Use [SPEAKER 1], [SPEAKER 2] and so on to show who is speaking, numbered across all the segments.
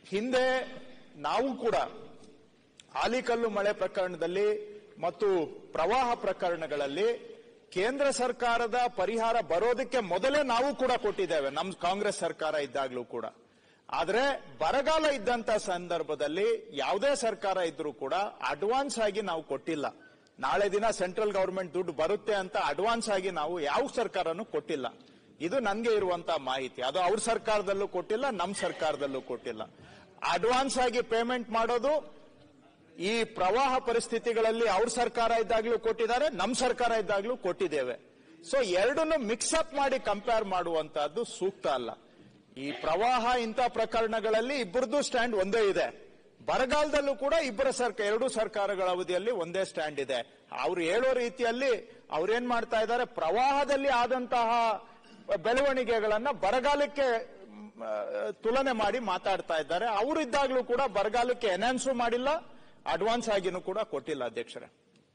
[SPEAKER 1] ಹಿಂದೆ ನಾವು ಕೂಡ ಆಲಿಕಲ್ಲು ಮಳೆ ಪ್ರಕರಣದಲ್ಲಿ ಮತ್ತು ಪ್ರವಾಹ ಪ್ರಕರಣಗಳಲ್ಲಿ ಕೇಂದ್ರ ಸರ್ಕಾರದ ಪರಿಹಾರ ಬರೋದಕ್ಕೆ ಮೊದಲೇ ನಾವು ಕೂಡ ಕೊಟ್ಟಿದ್ದೇವೆ ನಮ್ ಕಾಂಗ್ರೆಸ್ ಸರ್ಕಾರ ಇದ್ದಾಗ್ಲೂ ಕೂಡ ಆದ್ರೆ ಬರಗಾಲ ಇದ್ದಂತ ಸಂದರ್ಭದಲ್ಲಿ ಯಾವುದೇ ಸರ್ಕಾರ ಇದ್ರೂ ಕೂಡ ಅಡ್ವಾನ್ಸ್ ಆಗಿ ನಾವು ಕೊಟ್ಟಿಲ್ಲ ನಾಳೆ ದಿನ ಸೆಂಟ್ರಲ್ ಗವರ್ಮೆಂಟ್ ದುಡ್ಡು ಬರುತ್ತೆ ಅಂತ ಅಡ್ವಾನ್ಸ್ ಆಗಿ ನಾವು ಯಾವ ಸರ್ಕಾರನೂ ಕೊಟ್ಟಿಲ್ಲ ಇದು ನನ್ಗೆ ಇರುವಂತ ಮಾಹಿತಿ ಅದು ಅವ್ರ ಸರ್ಕಾರದಲ್ಲೂ ಕೊಟ್ಟಿಲ್ಲ ನಮ್ಮ ಸರ್ಕಾರದಲ್ಲೂ ಕೊಟ್ಟಿಲ್ಲ ಅಡ್ವಾನ್ಸ್ ಆಗಿ ಪೇಮೆಂಟ್ ಮಾಡೋದು ಈ ಪ್ರವಾಹ ಪರಿಸ್ಥಿತಿಗಳಲ್ಲಿ ಅವ್ರ ಸರ್ಕಾರ ಇದ್ದಾಗ್ಲೂ ಕೊಟ್ಟಿದ್ದಾರೆ ನಮ್ಮ ಸರ್ಕಾರ ಇದ್ದಾಗ್ಲೂ ಕೊಟ್ಟಿದ್ದೇವೆ ಸೊ ಎರಡನ್ನು ಮಿಕ್ಸಪ್ ಮಾಡಿ ಕಂಪೇರ್ ಮಾಡುವಂತಹದ್ದು ಸೂಕ್ತ ಅಲ್ಲ ಈ ಪ್ರವಾಹ ಇಂಥ ಪ್ರಕರಣಗಳಲ್ಲಿ ಇಬ್ಬರದು ಸ್ಟ್ಯಾಂಡ್ ಒಂದೇ ಇದೆ ಬರಗಾಲದಲ್ಲೂ ಕೂಡ ಇಬ್ಬರ ಸರ್ಕಾರ ಎರಡೂ ಸರ್ಕಾರಗಳ ಅವಧಿಯಲ್ಲಿ ಒಂದೇ ಸ್ಟ್ಯಾಂಡ್ ಇದೆ ಅವ್ರು ಹೇಳೋ ರೀತಿಯಲ್ಲಿ ಅವ್ರೇನ್ ಮಾಡ್ತಾ ಇದ್ದಾರೆ ಪ್ರವಾಹದಲ್ಲಿ ಆದಂತಹ ಬೆಳವಣಿಗೆಗಳನ್ನ ಬರಗಾಲಕ್ಕೆ ಮ್, ಆ, ತುಲನೆ ಮಾಡಿ ಮಾತಾಡ್ತಾ ಇದ್ದಾರೆ ಅವರು ಇದ್ದಾಗ್ಲೂ ಕೂಡ ಬರಗಾಲಕ್ಕೆ ಎನ್ಹಾನ್ಸು ಮಾಡಿಲ್ಲ ಅಡ್ವಾನ್ಸ್ ಆಗಿನೂ ಕೂಡ ಕೊಟ್ಟಿಲ್ಲ ಅಧ್ಯಕ್ಷರೇ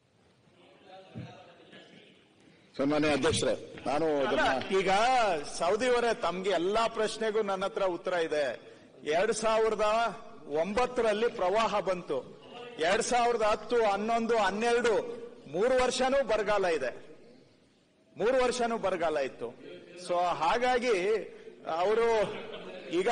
[SPEAKER 2] ಸನ್ಮಾನ್ಯ ಅಧ್ಯಕ್ಷರೇ ನಾನು
[SPEAKER 1] ಅಲ್ಲ,
[SPEAKER 2] ಇದನ್ನ
[SPEAKER 1] ಈಗ ಸೌದಿಯವರೇ ತಮ್ಗೆ ಎಲ್ಲಾ ಪ್ರಶ್ನೆಗೂ ನನ್ನ ಹತ್ರ ಉತ್ತರ ಇದೆ ಎರಡ್ ಸಾವಿರದ ಒಂಬತ್ತರಲ್ಲಿ ಪ್ರವಾಹ ಬಂತು ಎರಡ್ ಸಾವಿರದ ಹತ್ತು ಹನ್ನೊಂದು ಹನ್ನೆರಡು ಮೂರು ವರ್ಷನೂ ಬರಗಾಲ ಇದೆ ಮೂರು ವರ್ಷನೂ ಬರಗಾಲ ಇತ್ತು ಸೊ ಹಾಗಾಗಿ ಅವರು ಈಗ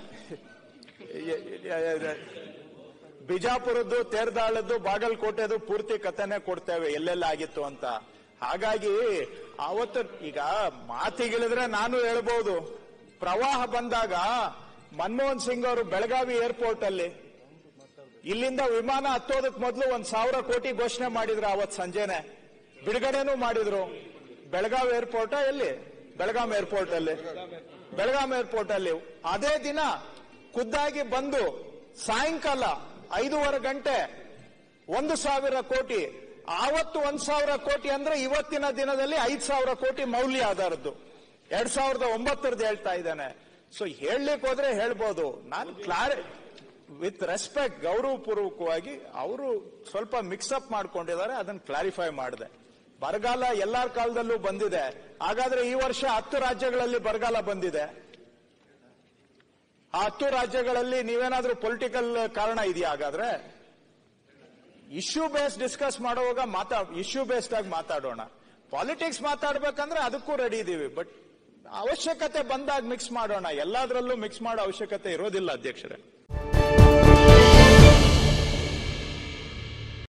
[SPEAKER 1] ಬಿಜಾಪುರದ್ದು ತೇರ್ದಾಳದ್ದು ಬಾಗಲಕೋಟೆದು ಪೂರ್ತಿ ಕಥೆನೆ ಕೊಡ್ತೇವೆ ಎಲ್ಲೆಲ್ಲ ಆಗಿತ್ತು ಅಂತ ಹಾಗಾಗಿ ಅವತ್ತು ಈಗ ಮಾತಿಗಿಳಿದ್ರೆ ನಾನು ಹೇಳ್ಬೋದು ಪ್ರವಾಹ ಬಂದಾಗ ಮನಮೋಹನ್ ಸಿಂಗ್ ಅವರು ಬೆಳಗಾವಿ ಏರ್ಪೋರ್ಟ್ ಅಲ್ಲಿ ಇಲ್ಲಿಂದ ವಿಮಾನ ಹತ್ತೋದಕ್ ಮೊದಲು ಒಂದ್ ಸಾವಿರ ಕೋಟಿ ಘೋಷಣೆ ಮಾಡಿದ್ರು ಅವತ್ ಸಂಜೆನೆ ಬಿಡುಗಡೆನೂ ಮಾಡಿದ್ರು ಬೆಳಗಾವಿ ಏರ್ಪೋರ್ಟ್ ಎಲ್ಲಿ ಬೆಳಗಾಂ ಏರ್ಪೋರ್ಟ್ ಅಲ್ಲಿ ಬೆಳಗಾಂ ಏರ್ಪೋರ್ಟ್ ಅಲ್ಲಿ ಅದೇ ದಿನ ಖುದ್ದಾಗಿ ಬಂದು ಸಾಯಂಕಾಲ ಐದೂವರೆ ಗಂಟೆ ಒಂದು ಸಾವಿರ ಕೋಟಿ ಆವತ್ತು ಒಂದ್ ಸಾವಿರ ಕೋಟಿ ಅಂದ್ರೆ ಇವತ್ತಿನ ದಿನದಲ್ಲಿ ಐದ್ ಸಾವಿರ ಕೋಟಿ ಮೌಲ್ಯ ಆಧಾರದ್ದು ಎರಡ್ ಸಾವಿರದ ಒಂಬತ್ತರದ್ದು ಹೇಳ್ತಾ ಇದ್ದಾನೆ ಸೊ ಹೇಳಲಿಕ್ಕೆ ಹೋದ್ರೆ ಹೇಳ್ಬೋದು ನಾನು ಕ್ಲಾರಿ ವಿತ್ ರೆಸ್ಪೆಕ್ಟ್ ಗೌರವಪೂರ್ವಕವಾಗಿ ಅವರು ಸ್ವಲ್ಪ ಮಿಕ್ಸಪ್ ಮಾಡ್ಕೊಂಡಿದ್ದಾರೆ ಅದನ್ನ ಕ್ಲಾರಿಫೈ ಮಾಡಿದೆ ಬರಗಾಲ ಎಲ್ಲಾರ ಕಾಲದಲ್ಲೂ ಬಂದಿದೆ ಹಾಗಾದ್ರೆ ಈ ವರ್ಷ ಹತ್ತು ರಾಜ್ಯಗಳಲ್ಲಿ ಬರಗಾಲ ಬಂದಿದೆ ಆ ಹತ್ತು ರಾಜ್ಯಗಳಲ್ಲಿ ನೀವೇನಾದ್ರೂ ಪೊಲಿಟಿಕಲ್ ಕಾರಣ ಇದೆಯಾ ಹಾಗಾದ್ರೆ ಇಶ್ಯೂ ಬೇಸ್ ಡಿಸ್ಕಸ್ ಮಾಡುವಾಗ ಮಾತಾ ಇಶ್ಯೂ ಬೇಸ್ಡ್ ಆಗಿ ಮಾತಾಡೋಣ ಪಾಲಿಟಿಕ್ಸ್ ಮಾತಾಡ್ಬೇಕಂದ್ರೆ ಅದಕ್ಕೂ ರೆಡಿ ಇದೀವಿ ಬಟ್ ಅವಶ್ಯಕತೆ ಬಂದಾಗ ಮಿಕ್ಸ್ ಮಾಡೋಣ ಎಲ್ಲಾದ್ರಲ್ಲೂ ಮಿಕ್ಸ್ ಮಾಡೋ ಅವಶ್ಯಕತೆ ಇರೋದಿಲ್ಲ ಅಧ್ಯಕ್ಷರೇ